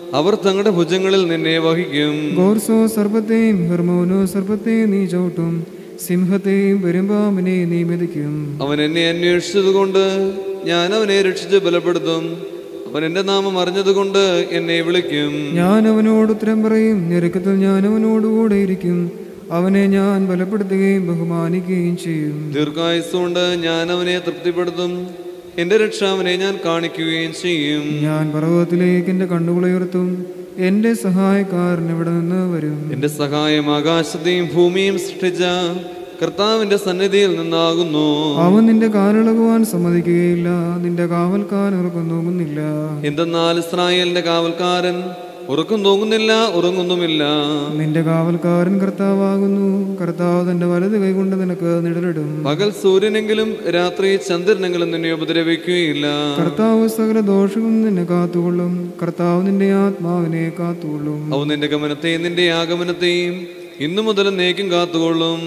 അവർ തങ്ങളുടെ ഭുജങ്ങളിൽ നിന്നെ വഹിക്കും ഗോർസോ സർപ്പത്തെയും ഹെർമോനോ സർപ്പത്തെയും നീ ചവിട്ടും സിംഹത്തെയും പെരുമ്പാമ്പിനെയും നീ മെതിക്കും അവൻ എന്നെ അന്വേഷിച്ചതുകൊണ്ട് ഞാൻ അവനെ രക്ഷിച്ച് ബലപ്പെടുത്തും അവൻ എന്റെ നാമം അറിഞ്ഞതുകൊണ്ട് എന്നെ വിളിക്കും ഞാൻ അവനോട് ഉത്തരം പറയും ഞെരുക്കത്തിൽ ഞാൻ അവനോടുകൂടെ ഇരിക്കും അവനെ ഞാൻ ബലപ്പെടുത്തുകയും ബഹുമാനിക്കുകയും ചെയ്യും ദീർഘായുസ്സുകൊണ്ട് ഞാൻ അവനെ തൃപ്തിപ്പെടുത്തും എന്റെ രക്ഷ അവനെ ഞാൻ കാണിക്കുകയും ചെയ്യും ഞാൻ പർവ്വതത്തിലേക്ക് എൻ്റെ കണ്ണുകളുയർത്തും എൻ്റെ സഹായക്കാരൻ ഇവിടെ നിന്ന് വരും എന്റെ സഹായം ആകാശത്തെയും ഭൂമിയും സൃഷ്ടിച്ച കർത്താവിന്റെ സന്നിധിയിൽ നിന്നാകുന്നു അവൻ നിന്റെ കാലിളകുവാൻ സമ്മതിക്കുകയില്ല നിന്റെ കാവൽക്കാരൻ ഉറക്കം നോക്കുന്നില്ല എന്തെന്നാൽ ഇസ്രായേലിന്റെ കാവൽക്കാരൻ ഉറക്കം തൂങ്ങുന്നില്ല ഉറങ്ങുന്നുമില്ല നിന്റെ കാവൽക്കാരൻ കർത്താവാകുന്നു കർത്താവ് തന്റെ വലത് കൈകൊണ്ട് നിനക്ക് നിഴലിടും പകൽ സൂര്യനെങ്കിലും രാത്രി ചന്ദ്രനെങ്കിലും നിന്നെ ഉപദ്രവിക്കുകയില്ല കർത്താവ് സകല ദോഷവും നിന്നെ കാത്തുകൊള്ളും കർത്താവ് നിന്റെ ആത്മാവിനെ കാത്തുകൊള്ളും അവൻ നിന്റെ ഗമനത്തെയും നിന്റെ ആഗമനത്തെയും ഇന്നു മുതൽ നേക്കും കാത്തുകൊള്ളും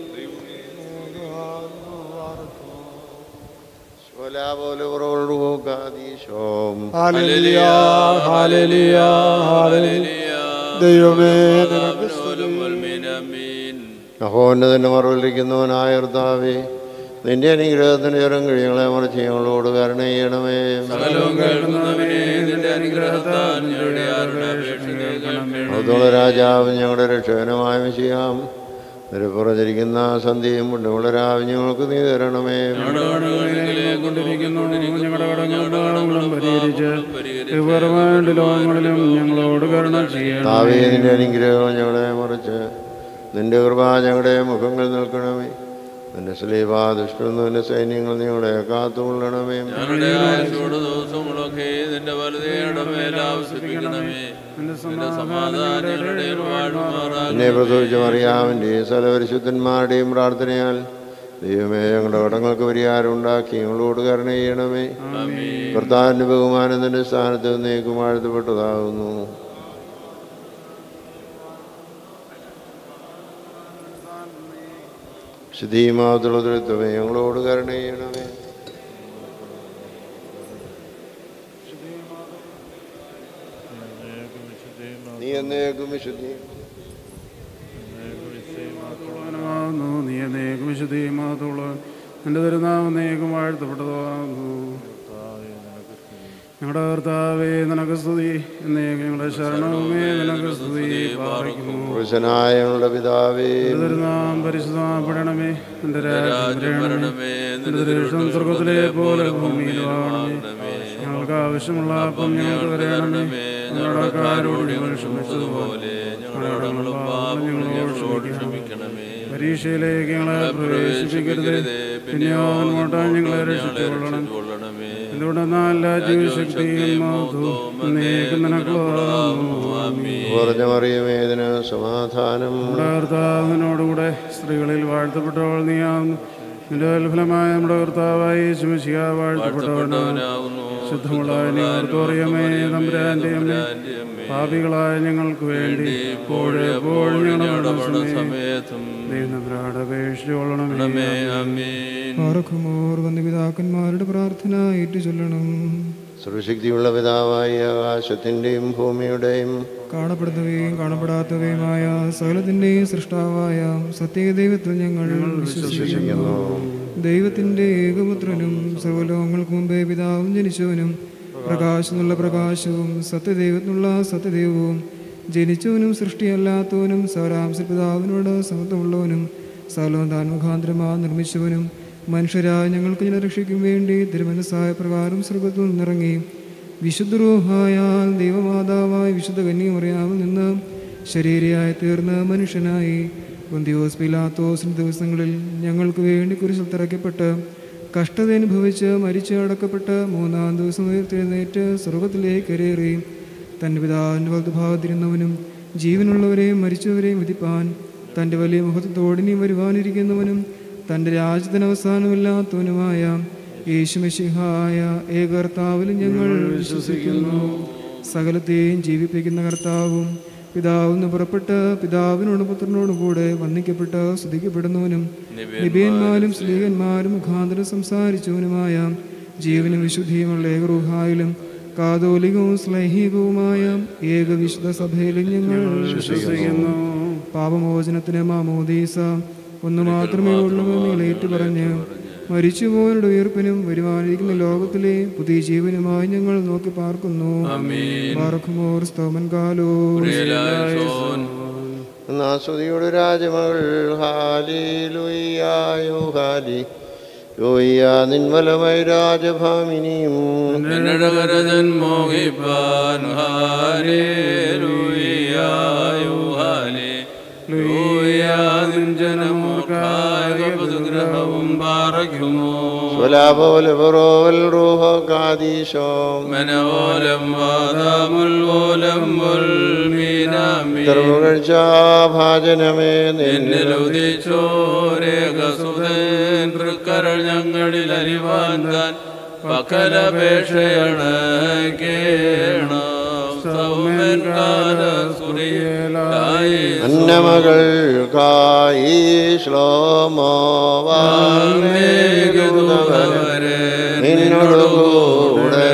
ഹല്ലേലൂയ, ഹല്ലേലൂയ, ഹല്ലേലൂയ. ദൈവമേ നിനക്ക് സ്തുതി. മഹോന്നതന്റെ മറവിലിരിക്കുന്നവനായ കർത്താവേ നിന്റെ അനുഗ്രഹത്തിന് ചെറും കഴിയങ്ങളെ മറിച്ച് ഞങ്ങളോട് കരുണ ചെയ്യണമേ സകലവും കേൾക്കുന്നവനെ നിന്റെ അനുഗ്രഹത്താൽ ഞങ്ങളുടെ ആരുടെ അപേക്ഷ കേൾക്കണമേ അതുള്ള രാജാവ് ഞങ്ങളുടെ രക്ഷകനുമായ ചെയ്യാം നിരപ്പുറഞ്ഞിരിക്കുന്ന സന്ധ്യയും പുണ്യമുള്ളരാവ് ഞങ്ങൾക്ക് നീ തരണമേ ഞങ്ങളുടെ കടങ്ങളിലേക്ക് കൊണ്ടിരിക്കുന്നു ഞങ്ങളുടെ കടങ്ങളും പരിഹരിച്ച് ഇവരുടെ ലോകങ്ങളിലും ഞങ്ങളോട് കരുണ ചെയ്യണം താവേ നിന്റെ അനുഗ്രഹം ഞങ്ങളെ മറിച്ച് നിന്റെ കൃപ ഞങ്ങളുടെ മുഖങ്ങളിൽ നിൽക്കണമേ നിന്റെ സ്ലീപാ ദുഷ്ടന്നു നിന്റെ സൈന്യങ്ങൾ ഞങ്ങളെ കാത്തുകൊള്ളണമേ ഞങ്ങളുടെ ആയുസോട് ദിവസങ്ങളൊക്കെ നിന്റെ വലുതയുടെ മേൽ ആവശ്യപ്പിക്കണമേ നിന്റെ സമാധാനം ഞങ്ങളുടെ വാഴുമാറാകണമേ എന്നെ പ്രസവിച്ച മറിയാവിൻ്റെ സകലപരിശുദ്ധന്മാരുടെയും പ്രാർത്ഥനയാൽ ദൈവമേ ഞങ്ങളുടെ കടങ്ങൾക്ക് പരിഹാരം ഉണ്ടാക്കി ഞങ്ങളോട് കരുണ ചെയ്യണമേ കർത്താവിൻ്റെ ബഹുമാനം നിന്റെ സ്ഥാനത്ത് നീക്കും വാഴ്ത്തപ്പെട്ടതാകുന്നു ശുദ്ധീമാതുള്ളതുത്തമേ ഞങ്ങളോട് കരുണ ചെയ്യണമേ നീ എന്നേക്കും വിശുദ്ധി ആകുന്നു നീ എന്നേക്കും വിശുദ്ധിയുമാത്തുള്ള നിന്റെ തിരുനാമം നീക്കും വാഴ്ത്തപ്പെട്ടതാകുന്നു ഞങ്ങളുടെ കർത്താവേ നിനക്ക് സ്തുതി എന്നേക്കും ഞങ്ങളുടെ ശരണവുമേ നിനക്ക് സ്തുതി പാർക്കുന്നു പുരുഷനായ ഞങ്ങളുടെ പിതാവേ നിന്റെ തിരുനാമം പരിശുദ്ധമാപ്പെടണമേ നിന്റെ രാജ്യം വരണമേ നിന്റെ ദൃഷ്ടം സ്വർഗത്തിലെ പോലെ ഭൂമിയിലുമാകണമേ ഞങ്ങൾക്ക് ആവശ്യമുള്ള അപ്പം ഞങ്ങൾക്ക് തരണമേ ഞങ്ങളുടെ കാരോട് ഞങ്ങൾ ക്ഷമിച്ചതുപോലെ ഞങ്ങളുടെ കടങ്ങളും പാപങ്ങളും ഞങ്ങളോട് ക്ഷമിക്കണമേ പരീക്ഷയിലേക്ക് ഞങ്ങളെ പ്രവേശിപ്പിക്കരുത് പിന്നെയോ മുന്നോട്ട് ഞങ്ങളെ രക്ഷിച്ചുകൊള്ളണം എന്തുകൊണ്ടെന്നാൽ ജീവശക്തിയും മഹത്വവും എന്നേക്കും നിനക്കുള്ളതാകുന്നു. ആമീൻ. കുറഞ്ഞ മറിയമേതിന് സമാധാനം നമ്മുടെ കർത്താവിനോടുകൂടെ സ്ത്രീകളിൽ വാഴ്ത്തപ്പെട്ടവൾ നീയാവുന്നു നിന്റെ ഫലമായ നമ്മുടെ കർത്താവായി ശുമശിക വാഴ്ത്തപ്പെട്ടവനാകുന്നു ശുദ്ധമുള്ള നീർത്തോറിയമേ തമ്പുരാന്റെ അമ്മേ പാപികളായ ഞങ്ങൾക്ക് വേണ്ടി ഇപ്പോഴേ എപ്പോഴും ഞങ്ങളുടെ സമയത്തും ദൈവനബ്രാട് അപേക്ഷിച്ചുകൊള്ളണമേ ആമീൻ പാറക്കുമോർ വന്യപിതാക്കന്മാരുടെ പ്രാർത്ഥന ഏറ്റു ചൊല്ലണം സർവശക്തിയുള്ള പിതാവായ ആകാശത്തിൻ്റെയും ഭൂമിയുടെയും കാണപ്പെടുന്നവയും കാണപ്പെടാത്തവയുമായ സകലത്തിൻ്റെയും സൃഷ്ടാവായ സത്യദൈവത്തിൽ ഞങ്ങൾ വിശ്വസിക്കുന്നു ദൈവത്തിൻ്റെ ഏകപുത്രനും സർവ്വലോകങ്ങൾക്ക് മുമ്പേ പിതാവും ജനിച്ചവനും പ്രകാശമെന്നുള്ള പ്രകാശവും സത്യദൈവത്തിനുള്ള സത്യദൈവവും ജനിച്ചവനും സൃഷ്ടിയല്ലാത്തവനും സൗരാംശ പിതാവിനോട് സമത്വമുള്ളവനും സകലവും താൻ മുഖാന്തരമാ നിർമ്മിച്ചവനും മനുഷ്യരായ ഞങ്ങൾക്ക് ജന രക്ഷയ്ക്കും വേണ്ടി തിരുമനസ്സായ പ്രകാരം സ്വർഗത്തിൽ നിന്നിറങ്ങി വിശുദ്ധരൂഹായാൽ ദൈവമാതാവായ വിശുദ്ധ കന്യമറിയാമിൽ നിന്ന് ശരീരയായി തീർന്ന മനുഷ്യനായി പൊന്തിയോസ് പിലാത്തോസിന്റെ ദിവസങ്ങളിൽ ഞങ്ങൾക്ക് വേണ്ടി കുരിശിൽ തിറക്കപ്പെട്ട് കഷ്ടത അനുഭവിച്ച് മരിച്ച് അടക്കപ്പെട്ട് മൂന്നാം ദിവസം ഉയർത്തെഴുന്നേറ്റ് സ്വർഗത്തിലേക്ക് കരേറി തൻ്റെ പിതാവിൻ്റെ വലതുഭാഗത്തിരുന്നവനും ജീവനുള്ളവരെയും മരിച്ചവരെയും വിധിപ്പാൻ തൻ്റെ വലിയ മുഖത്തോടിനി വരുവാനിരിക്കുന്നവനും തൻ്റെ രാജ്യത്തിന് അവസാനമില്ലാത്തവനുമായ യേശുമശിഹായ ഏകർത്താവിലും ഞങ്ങൾ വിശ്വസിക്കുന്നു സകലത്തെയും ജീവിപ്പിക്കുന്ന കർത്താവും പിതാവിന്ന് പുറപ്പെട്ട് പിതാവിനോടും പുത്രനോടും കൂടെ വന്ദിക്കപ്പെട്ട് സ്തുതിക്കപ്പെടുന്നവനും നിബിയന്മാരും സ്ത്രീകന്മാരും മുഖാന്തരം സംസാരിച്ചവനുമായ ജീവനും വിശുദ്ധിയുമുള്ള ഏകറൂഹായിലും കാതോലികവും സ്ലൈഹികവുമായ ഏകവിശുദ്ധ സഭയിലും ഞങ്ങൾ വിശ്വസിക്കുന്നു പാപമോചനത്തിന് മാമോദീസ ഒന്നു മാത്രമേ ഉള്ളൂ എന്ന് ഏറ്റുപറഞ്ഞ് മരിച്ചുപോയവരുടെ ഉയർപ്പിനും വരുവാനിരിക്കുന്ന ലോകത്തിലെ പുതിയ ജീവനുമായി ഞങ്ങൾ നോക്കി പാർക്കുന്നു പാർക്കുമോർ സ്തോമൻ കാലോ നാസുതിയുടെ രാജമകൾ ഹാലി ലുയ്യായോ ഹാലി യോയ്യ നിന്മലമൈ രാജഭാമിനിയും എന്നടകരജൻ മോഹിപ്പാൻ ഹാലേ ലൂയായു ഹാലേ ലൂയാതിൻ ജനമോർക്കാര്യഗ്രഹവും പാറയ്ക്കുമോ സ്വലാപോലപുറോവൽ റൂഹ കാദീശോ മനോലം വാദമുൽവോലം മീനാമി സർവകഴ്ച ഭാജനമേ നിന്നിലും എന്നിലുദിച്ചോരേകസുതൻ തൃക്കരൾ ഞങ്ങളിൽ അറിവാൻ താൻ പക്കലപേക്ഷയാണ് കേണം സൗമൻ കാലസുരിയലായി അന്നമകൾക്കായി ശ്ലോമോവാനേകുതവരെ നിന്നോട് കൂടെ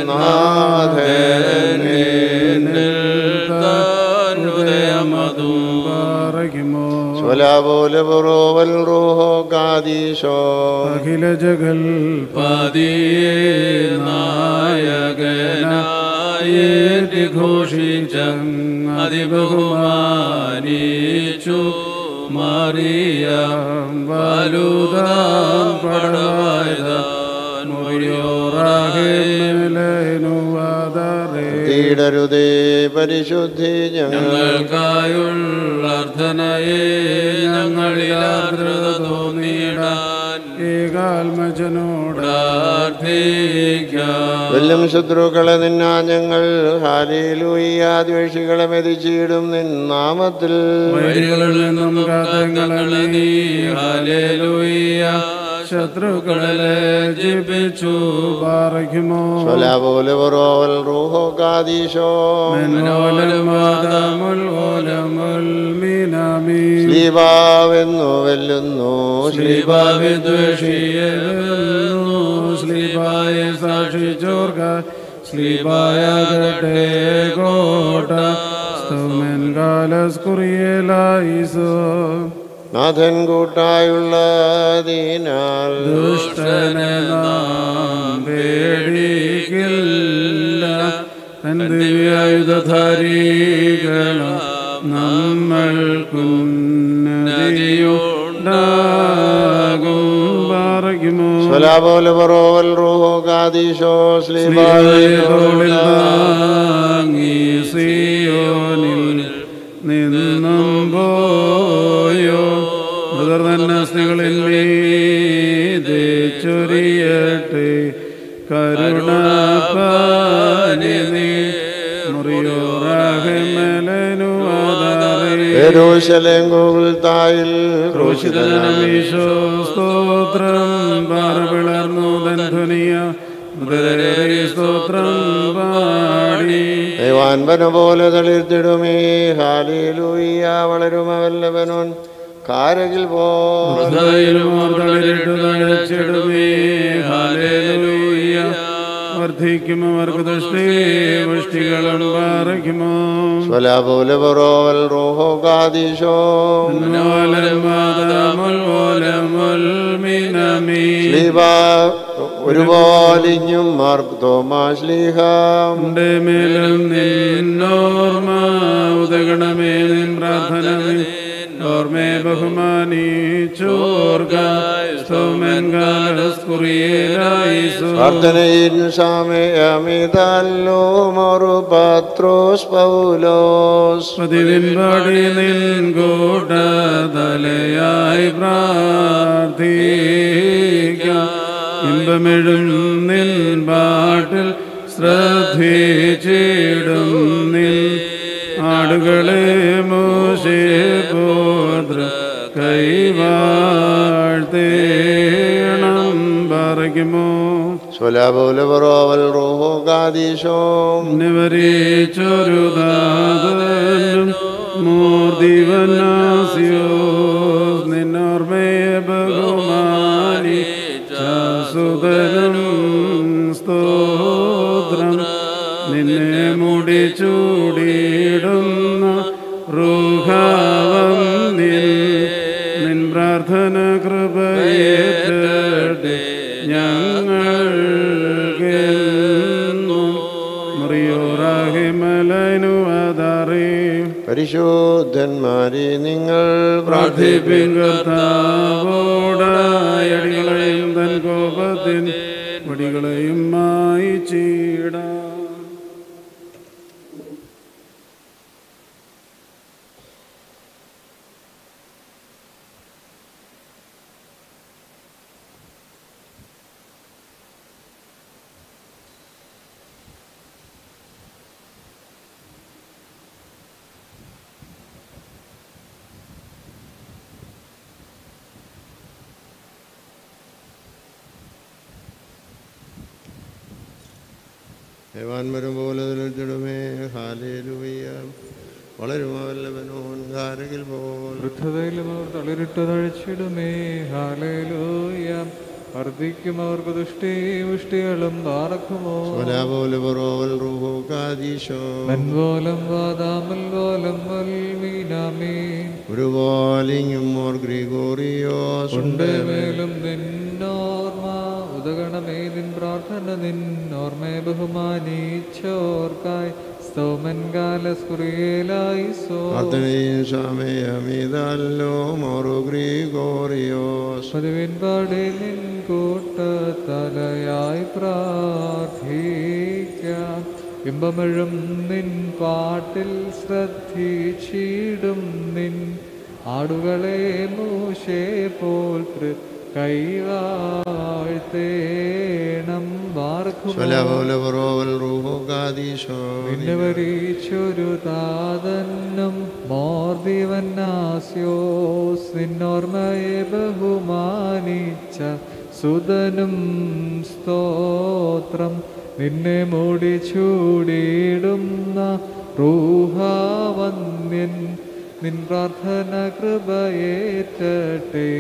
ഹൃദയമതും പാറയ്ക്കുമോ സ്വലാപോലപുറോവൽ റൂഹോ കാദീശോ അഖില ജഗൽ പതിയെ നായകനായി ഘോഷിച്ച അതിബഹുമാനിച്ചു മറിയ വലുതാം പടവായതാൻ തീടരുതേ പരിശുദ്ധി ഞങ്ങൾ ഞങ്ങൾക്കായുള്ള അർത്ഥനയെ ഞങ്ങളിൽ ആർദ്രത തോന്നിയിടാൻ ഏകാത്മജനോട് പ്രാർത്ഥിക്കാം വെല്ലും ശത്രുക്കളെ നിന്നാ ഞങ്ങൾ ഹാലിലൂയ്യ ദ്വേഷികളെ മെതിച്ചിടും നിൻ നാമത്തിൽ വൈരികളിൽ നിന്നും കാത്തങ്ങളെ നീ ഹല്ലേലൂയ ശത്രുക്കളെ ജയിപ്പിച്ചു പാറയ്ക്കുമോ സ്വലാപോലപുറോവൽ റൂഹോ കാദീശോ മനോലമാതമുൽ മീനാമി ശ്രീഭാവെന്നു വെല്ലുന്നു ശ്രീഭാവിദ്വേഷിയെ ശ്രീപായ സാക്ഷിച്ചോർക്ക ശ്രീപായാകട്ടെ കോട്ട സ്തോമൻ കാലസ്കുറിയലായിസോ നാഥൻ കൂട്ടായുള്ളതിനാൽ ദുഷ്ടനെ നാം പേടിക്കില്ല തൻ ദിവ്യായുധധാരികള നമ്മൾക്കുന്നതിയുണ്ടാകും പാറയ്ക്കുമോ സ്വലാപോലപുറോവൽ റൂഹോ കാദീശോ ശ്രീവായോളിൽ ശ്രീഭായ താങ്ങി സിയോനിൽ നിന്നും പോയോ മൃതർന്നസ്തികളിൽ മീതെ ചൊരിയട്ടെ കരുണാപാനി നീ മുറിയോറാഹമലനുവാദാരേ യെരൂശലേം ഗോകുൽ തായിൽ ക്രൂശിതനമീശോ സ്തോത്രം പാറപിളർന്നു ധനിയ മുതലേറി സ്തോത്രം പാടി ദൈവാൻപന പോലെ തളിർത്തിടുമേ ഹാലിലൂയ്യ വളരുമവല്ലവനോൻ കാരകിൽ പോ ഹൃദയിലുമോർത്തളിരിട്ടു തഴച്ചിടുമേ ഹാലേലൂയ വർദ്ധിക്കും അവർക്ക് ദൃഷ്ടി പുഷ്ടികളും പാറയ്ക്കുമോ സ്വലാപോലപുറോവൽ റൂഹോ കാദീശോ ശ്രീഭാ ഒരുപോലിഞ്ഞും മാർത്തോമാശ്ലീഹാം മേലും നിന്നോർമ ഉദഗണമേ നിൻ പ്രാർത്ഥന ഓർമ്മേ ബഹുമാനിച്ചോർഗ സ്തോമൻ കാലസ്കുറിയേലായിസോ പ്രാർത്ഥനയിൻ സമയമിതല്ലോ മറു പത്രോസ് പൗലോസ് പതിവിൻ പാടി നിൻ കൂട്ടതലയായി പ്രാർത്ഥിക്കാം ഇമ്പമെഴും നിൻ പാട്ടിൽ ശ്രദ്ധിച്ചിടും നിൻ ആടുകളെ മോശേ പോത്ര കൈവാഴ്ത്തേണം പറയുമോ സ്വലാപോലപുറോവൽ റൂഹോ കാദീശോ നിവരിച്ചൊരുതാതനും മൂർദിവനാസിയോ നിന്നോർമ്മയെ ബഹുമാനി സുതനും സ്തോത്രം നിന്നെ മുടി ചൂടിയിടുന്ന റൂഹാവന്യൻ നിൻ പ്രാർത്ഥന കൃപയേറ്റട്ടെ ഞങ്ങൾക്കെന്നും മറിയോറാഹിമലനു അതറിയും പരിശോധന്മാരെ നിങ്ങൾ പ്രാർത്ഥിപ്പിൻ കർത്താവോടായടികളെയും തൻ കോപത്തിൻ വടികളെയും മായിച്ചിടാം ഹേവാൻമരം പോലെ തിടുമേ ഹാലേലുയ്യ വളരുമവല്ലവനോൻ ധാരകിൽ പോൽ വൃദ്ധതയിലും അവർ തളിരിട്ട് തഴച്ചിടുമേ ഹാലേലൂയ വർദ്ധിക്കും അവർക്ക് ദുഷ്ടി മുഷ്ടികളും പാറക്കുമോ സ്വലാപോലെ പറോവൽ റൂഹോ കാദീശോ മൻപോലം വാദാമൽ പോലം വൽമീനാമേ ഒരുപോലിങ്ങും മോർ ഗ്രിഗോറിയോസ് ഉണ്ട് മേലും നിന്നോർമ്മ ഉദകണമേ നിൻ പ്രാർത്ഥന നിന്നോർമ്മയെ ബഹുമാനിച്ചോർക്കായി സ്തോമൻ കാലസ്കുറിയേലായി സോ പ്രാർത്ഥനയും സമയമീതല്ലോ മോറു ഗ്രിഗോറിയോസ് പതിവിൻ പാടി നിൻ കൂട്ടത്തലയായി പ്രാർത്ഥിക്കാം ഇമ്പമഴും നിൻ പാട്ടിൽ ശ്രദ്ധിച്ചിടും നിൻ ആടുകളെ മൂശേ പോൽ തൃ കൈവാഴ്ത്തേണം വാർക്കും സ്വലാപോലെ പറോവൽ റൂഹോ കാദീശോ നിന്നെ വരിച്ചൊരു താതന്നും മോർദിവന്നാസ്യോസ് നിന്നോർമ്മയെ ബഹുമാനിച്ച സുതനും സ്തോത്രം നിന്നെ മൂടി ചൂടിയിടുന്ന റൂഹാവന്യൻ നിൻ പ്രാർത്ഥന കൃപയേറ്റട്ടെ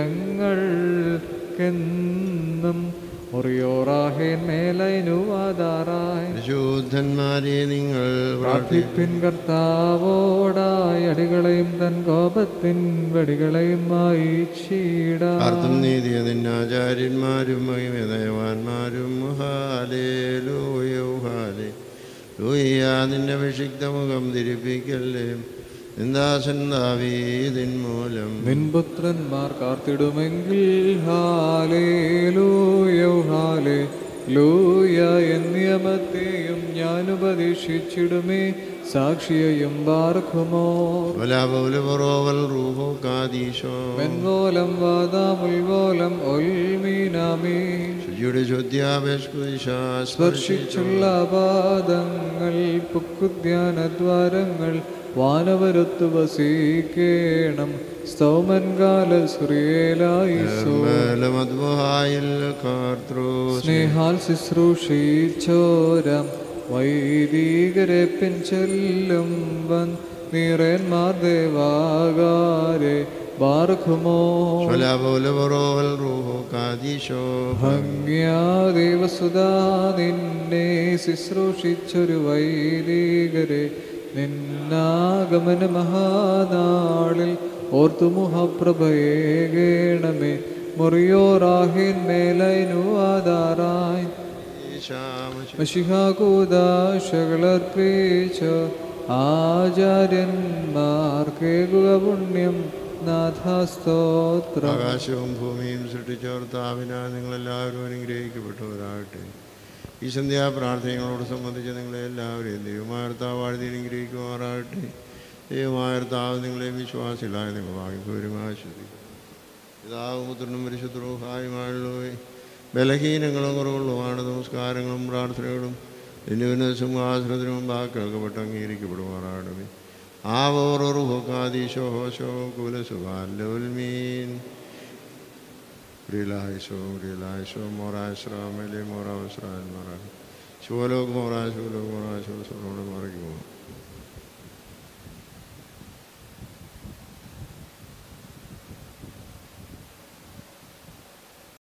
ഞങ്ങൾക്കെന്നും മുറിയോറാഹേൻ മേലൈനുവാതാറായി പരിശുദ്ധന്മാരെ നിങ്ങൾ പ്രാർത്ഥിപ്പിൻ കർത്താവോടായി അടികളെയും തൻ കോപത്തിൻ വടികളെയും മായിച്ചീടാ പ്രാർത്ഥം നീതിയ നിന്നാചാര്യന്മാരും മഹിമദയവാന്മാരും ഹാലേ ലൂയോ ഹാലേ ലൂയ്യ നിന്റെ അഭിഷിക്ത മുഖം തിരിപ്പിക്കല്ലേ നിന്ദാസൻ ദാവീതിൻ മൂലം നിൻപുത്രന്മാർ കാത്തിടുമെങ്കിൽ ഹാലേലൂയോ ഹാലേ ലൂയ എന്നിയമത്തെയും ഞാൻ ഉപദേശിച്ചിടുമേ സാക്ഷിയെയും പാർക്കുമോ വലാപൗല പറോവൽ റൂഹോ കാദീശോ മെൻവോലം വാദാമുൽവോലം ഒൽമീനാമേ ശുചിയുടെ ശുദ്ധ്യാപേഷ്കുശാസ്പർശിച്ചു സ്പർശിച്ചുള്ള പാദങ്ങൾ പുക്കുദ്യാനദ്വാരങ്ങൾ വാനവരത്തു വസീക്കേണം സ്തൗമൻ കാല സുറിയേലായിസോ മദ്വഹായിൽ കാർത്രൂസ് സ്നേഹാൽ ശുശ്രൂഷിച്ചോരം വൈദികരെ പിൻചെല്ലും വൻ നീറന്മാർ ദേവാകാരെ ബാർഖുമോ വലാപൗല പറോവൽ റൂഹോ കാദീശോ ഭംഗ്യാ ദേവസുതാ നിന്നെ ശുശ്രൂഷിച്ചൊരു വൈദികരെ നിന്നാഗമന മഹാനാളിൽ ഓർത്തുമുഖപ്രഭയേകേണമേ മുറിയോറാഹിൻ മേലൈനു ആധാറായി മഷിഹാകൂദാശകളർപ്പിച്ച ആചാര്യന്മാർക്കേകുക പുണ്യം നാഥാസ്തോത്രം ആകാശവും ഭൂമിയും സൃഷ്ടിച്ചോർത്താവിനാൽ നിങ്ങളെല്ലാവരും അനുഗ്രഹിക്കപ്പെട്ടവരാകട്ടെ ഈ സന്ധ്യാ പ്രാർത്ഥനകളോട് സംബന്ധിച്ച് നിങ്ങളെ എല്ലാവരെയും ദൈവമാർത്താവ് വാഴ്ത്തി അനുഗ്രഹിക്കുമാറാകട്ടെ ദൈവമാർത്താവ് നിങ്ങളെ വിശ്വാസികളായ നിങ്ങൾ ഭാഗ്യപൂരും ആശ്വസിക്കും പിതാവും പുത്രനും പരിശുദ്ധവുമായുള്ളവേ ബലഹീനങ്ങളും കുറവുള്ളതുമാണ് നമസ്കാരങ്ങളും പ്രാർത്ഥനകളും നിന്നുവിന സിംഹാസനത്തിനു മുമ്പാകെ കേൾക്കപ്പെട്ട് അംഗീകരിക്കപ്പെടുമാറാകണമേ ആവോറുഹുക്കാദീശോ ഹോശോ കുലസുഖാലുൽമീൻ റിലായശോ റിലായശോ മോറാശ്രാമലെ മോറാവശ്രാൻ മോറാ ശിവലോക് മോറാ ശിവലോക് മോറാ ശിവ സ്വലോട് മറയ്ക്കുമോ